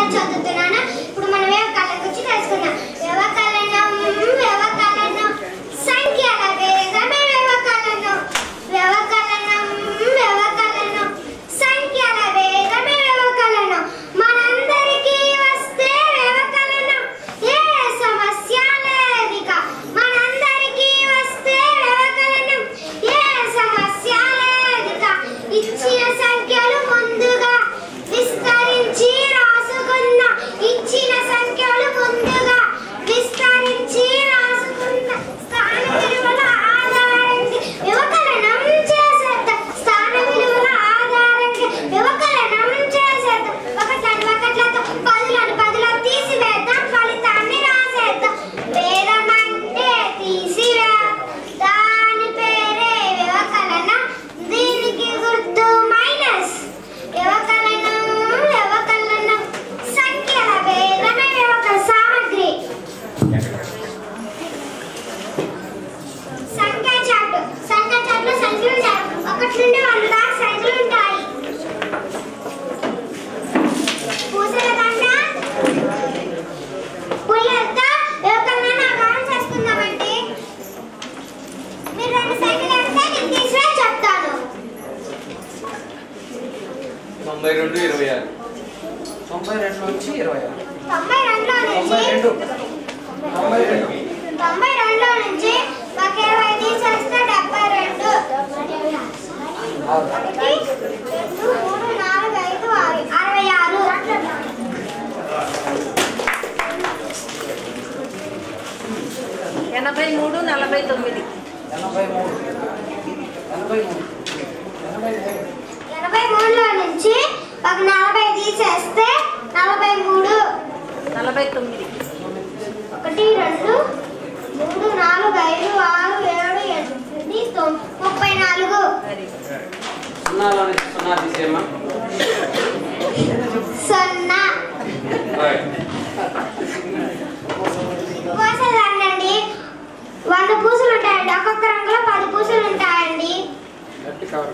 తరగతి చదువుతున్నాను ఇప్పుడు మనం వ్యవకలనం గురించి తెలుసుకుందాం వ్యవకలనం వ్యవకలనం సంఖ్యల వేగమే వ్యవకలనం వ్యవకలనం వ్యవకలనం సంఖ్యల వేగమే వ్యవకలనం మనందరికీ వస్తే వ్యవకలనం ఏ సమస్య లేదిక మనందరికీ వస్తే వ్యవకలనం ఏ సమస్య లేదిక ఇచ్చిన సంఖ్యలు ముందుగా విస్తరించి రాసుకున్న ఇచ్చిన సంఖ్యలు ముందుగా విస్తరించి రాసుకున్న స్థాన విలువల ఆధారంగా వ్యవకలనం చేసేద్దాం స్థాన విలువల ఆధారంగా వ్యవకలనం చేసేద్దాం ఒకట్లను ఒకట్లతో పదులను పదులు తీసివేద్దాం ఫలితాన్ని రాసేద్దాం వేదం అంటే తీసివే దాని పేరే వ్యవకలనం దీనికి గుర్తు మైనస్ వ్యవకలనం వ్యవకలనం సంఖ్యల వేదమే వ్యవక సామగ్రి సంఖ్య చార్టు సంఖ్య చార్టులో సంఖ్యలు ఉంటాయి ఒకటి నుండి వంద సంఖ్యలు ఉంటాయి పూసల దండ పుల్లలతో వ్యవకలనాన్ని ఆకారం చేసుకుందామండి మీరు రెండు సంఖ్యలు అంటే నేను తీసివే చెప్తాను తొంభై రెండు ఇరవై ఆరు తొంభై రెండు నుంచి ఇరవై ఆరు తొంభై రెండులో తొంభై నుంచి రెండు తొంభై రెండు తొంభై రెండులో నుంచి ఒక ఇరవై తీసేస్తే డెబ్బై రెండు ఆరు ఒకటి రెండు మూడు నాలుగు ఐదు ఆరు అరవై ఆరు ఎనభై మూడు నలభై తొమ్మిది ఎనభై మూడు ఎనభై మూడు ఎనభై మూడు ఎనభై మూడులో నుంచి ఒక నలభై తీసేస్తే నలభై మూడు నలభై తొమ్మిది ఒకటి రెండు మూడు నాలుగు ఐదు ఆరు ఏడు ఎనిమిది తొమ్మిది ముప్పై నాలుగు అది సున్నాలో నుంచి సున్నా తీసేయమ్మా సున్నా పూసలు అండి వంద పూసలు ఉంటాయండి ఒక్కొక్క రంగులో పది పూసలు ఉంటాయండి గట్టి కవర్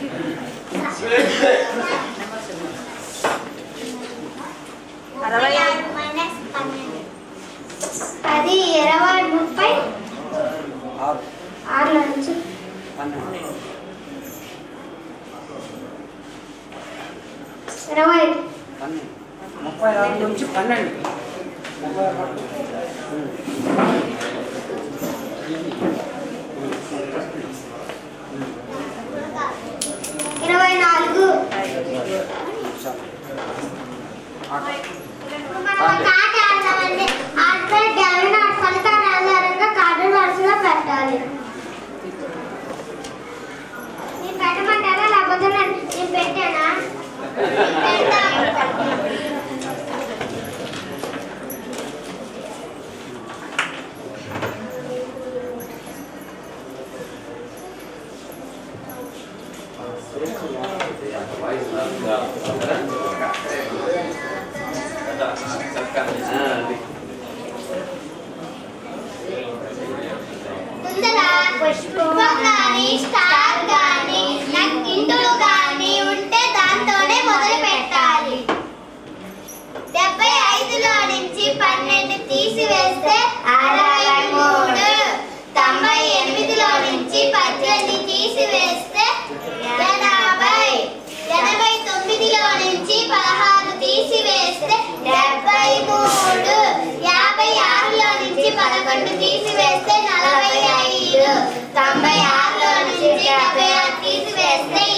అరవై ఐదు మైనస్ పన్నెండు పది ఇరవై ముప్పై ఆరు ఆరులో నుంచి పన్నెండు ఇరవై పన్నెండు ముప్పై ఆరు నుంచి పన్నెండు ముప్పై ఆరు ఇరవై నాలుగు ఇప్పుడు మనం ఒక కార్డు ఆడదామండి ఆడితే గెలిన ఫలితాన్ని ఆధారంగా కార్డు వరుసలో పెట్టాలి నేను పెట్టమంటారా లేకపోతే నేను నేను పెట్టానా పెడతా. ముందర పుష్పం కానీ స్టార్ కానీ నక్కింటులు కానీ ఉంటే దాంతోనే మొదలు పెట్టాలి డెబ్బై ఐదులో నుంచి పన్నెండు తీసివేస్తే అరవై మూడు తొంభై ఎనిమిదిలో నుంచి పద్దెనిమిది తీసివేస్తే ఎనభై ఎనభై తొమ్మిదిలో నుంచి పదహారు తీసివేస్తే డెబ్బై మూడు యాభై ఆరులో నుంచి పదకొండు తీసివేస్తే నలభై ఐదు తొంభై ఆరులో నుంచి డెబ్బై ఆరు తీసివేస్తే